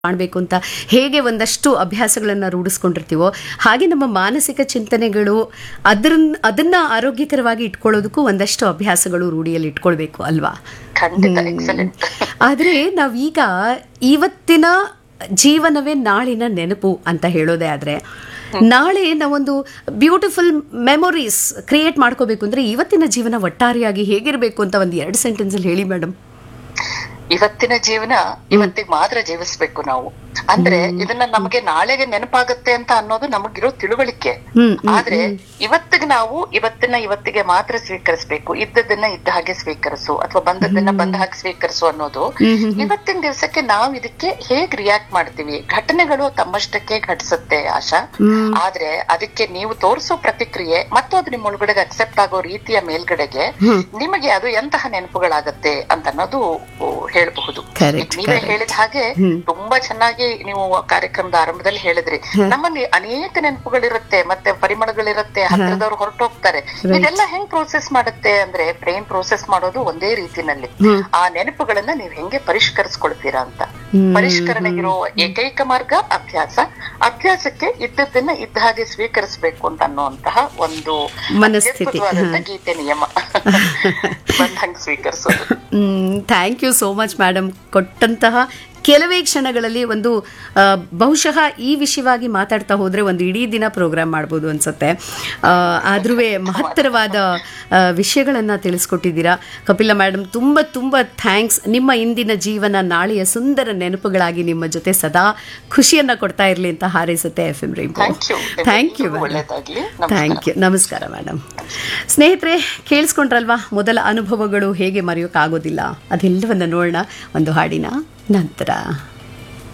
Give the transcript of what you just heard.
ಮಾಡಬೇಕು ಅಂತ ಹೇಗೆ ಒಂದಷ್ಟು ಅಭ್ಯಾಸಗಳನ್ನು ರೂಢಿಸ್ಕೊಂಡಿರ್ತೀವೋ ಹಾಗೆ ನಮ್ಮ ಮಾನಸಿಕ ಚಿಂತನೆಗಳು ಅದನ್ನ ಅದನ್ನ ಆರೋಗ್ಯಕರವಾಗಿ ಇಟ್ಕೊಳ್ಳೋದಕ್ಕೂ ಒಂದಷ್ಟು ಅಭ್ಯಾಸಗಳು ರೂಢಿಯಲ್ಲಿ ಇಟ್ಕೊಳ್ಬೇಕು ಅಲ್ವಾ ಖಂಡಿತ ಎಕ್ಸಲೆಂಟ್ ಆದರೆ ನಾವೀಗ ಇವತ್ತಿನ ಜೀವನವೇ ನಾಳಿನ ನೆನಪು ಅಂತ ಹೇಳೋದೇ ಆದರೆ ನಾಳೆ ನಾವೊಂದು ಬ್ಯೂಟಿಫುಲ್ ಮೆಮೊರೀಸ್ ಕ್ರಿಯೇಟ್ ಮಾಡ್ಕೋಬೇಕು ಅಂದ್ರೆ ಇವತ್ತಿನ ಜೀವನ ಒಟ್ಟಾರೆಯಾಗಿ ಹೇಗಿರಬೇಕು ಅಂತ ಒಂದು ಎರಡು ಸೆಂಟೆನ್ಸಲ್ಲಿ ಹೇಳಿ ಮೇಡಮ್ ಇವತ್ತಿನ ಜೀವನ ಇವತ್ತಿಗೆ ಮಾತ್ರ ಜೀವಿಸ್ಬೇಕು ನಾವು ಅಂದ್ರೆ ಇದನ್ನ ನಮಗೆ ನಾಳೆಗೆ ನೆನಪಾಗತ್ತೆ ಅಂತ ಅನ್ನೋದು ನಮಗಿರೋ ತಿಳುವಳಿಕೆ ಹ್ಮ್, ಆದ್ರೆ ಇವತ್ತಿಗೆ ನಾವು ಇವತ್ತಿನ ಇವತ್ತಿಗೆ ಮಾತ್ರ ಸ್ವೀಕರಿಸ್ಬೇಕು ಇದ್ದದನ್ನ ಇದ್ದ ಹಾಗೆ ಸ್ವೀಕರಿಸು ಅಥವಾ ಬಂದದನ್ನ ಬಂದ ಹಾಗೆ ಸ್ವೀಕರಿಸು ಅನ್ನೋದು ಇವತ್ತಿನ ದಿವಸಕ್ಕೆ ನಾವು ಇದಕ್ಕೆ ಹೇಗ್ ರಿಯಾಕ್ಟ್ ಮಾಡ್ತೀವಿ ಘಟನೆಗಳು ತಮ್ಮಷ್ಟಕ್ಕೆ ಘಟಿಸುತ್ತೆ ಆಶಾ ಆದ್ರೆ ಅದಕ್ಕೆ ನೀವು ತೋರಿಸೋ ಪ್ರತಿಕ್ರಿಯೆ ಮತ್ತು ಅದು ನಿಮ್ಮ ಒಳಗಡೆಗೆ ಅಕ್ಸೆಪ್ಟ್ ಆಗೋ ರೀತಿಯ ಮೇಲ್ಗಡೆಗೆ ನಿಮಗೆ ಅದು ಎಂತಹ ನೆನಪುಗಳಾಗತ್ತೆ ಅಂತ ಅನ್ನೋದು ಓ, ಹೇಳ್ಬಹುದು Correct, ನೀವೇ correct. ಹೇಳಿದ ಹಾಗೆ ತುಂಬಾ ಚೆನ್ನಾಗಿ ನೀವು ಕಾರ್ಯಕ್ರಮದ ಆರಂಭದಲ್ಲಿ ಹೇಳಿದ್ರಿ ನಮ್ಮಲ್ಲಿ ಅನೇಕ ನೆನಪುಗಳಿರುತ್ತೆ ಮತ್ತೆ ಪರಿಮಳಗಳಿರುತ್ತೆ ಹತ್ತಿರದವ್ರು ಹೊರಟೋಗ್ತಾರೆ ಇದೆಲ್ಲ ಹೆಂಗ್ ಪ್ರೋಸೆಸ್ ಮಾಡುತ್ತೆ ಅಂದ್ರೆ ಬ್ರೈನ್ ಪ್ರೋಸೆಸ್ ಮಾಡೋದು ಒಂದೇ ರೀತಿನಲ್ಲಿ ಆ ನೆನಪುಗಳನ್ನ ನೀವ್ ಹೆಂಗೆ ಪರಿಷ್ಕರಿಸ್ಕೊಳ್ತೀರಾ ಅಂತ ಪರಿಷ್ಕರಣೆಗಿರೋ ಏಕೈಕ ಮಾರ್ಗ ಅಭ್ಯಾಸ ಅಭ್ಯಾಸಕ್ಕೆ ಇದ್ದದ್ದನ್ನ ಇದ್ದ ಹಾಗೆ ಸ್ವೀಕರಿಸಬೇಕು ಅಂತ ಅನ್ನುವಂತಹ ಒಂದು ಮನಸ್ಥಿತಿ, ಅತ್ಯದ್ಭುತವಾದಂತ ಗೀತೆ ನಿಯಮ ಬಂದಂಗ್ ಸ್ವೀಕರಿಸೋದು thank you so much madam ಕೊಟ್ಟಂತಹ ಕೆಲವೇ ಕ್ಷಣಗಳಲ್ಲಿ ಒಂದು ಆ, ಬಹುಶಃ ಈ ವಿಷಯವಾಗಿ ಮಾತಾಡ್ತಾ ಹೋದರೆ ಒಂದು ಇಡೀ ದಿನ ಪ್ರೋಗ್ರಾಮ್ ಮಾಡ್ಬೋದು ಅನ್ಸುತ್ತೆ ಆದ್ರೂ ಮಹತ್ತರವಾದ ವಿಷಯಗಳನ್ನು ತಿಳಿಸ್ಕೊಟ್ಟಿದ್ದೀರಾ ಕಪಿಲ ಮೇಡಮ್ ತುಂಬ ತುಂಬ ಥ್ಯಾಂಕ್ಸ್ ನಿಮ್ಮ ಇಂದಿನ ಜೀವನ ನಾಳೆಯ ಸುಂದರ ನೆನಪುಗಳಾಗಿ ನಿಮ್ಮ ಜೊತೆ ಸದಾ ಖುಷಿಯನ್ನು ಕೊಡ್ತಾ ಇರಲಿ ಅಂತ ಹಾರೈಸುತ್ತೆ F M rainbow thank you thank you ಒಳ್ಳೇದಾಗ್ಲಿ ಥ್ಯಾಂಕ್ ಯು ನಮಸ್ಕಾರ ಮೇಡಮ್ ಸ್ನೇಹಿತರೆ ಕೇಳಿಸ್ಕೊಂಡ್ರಲ್ವಾ ಮೊದಲ ಅನುಭವಗಳು ಹೇಗೆ ಮರೆಯೋಕ್ಕಾಗೋದಿಲ್ಲ ಅದೆಲ್ಲವನ್ನ ನೋಡೋಣ ಒಂದು ಹಾಡಿನ ನಂತರ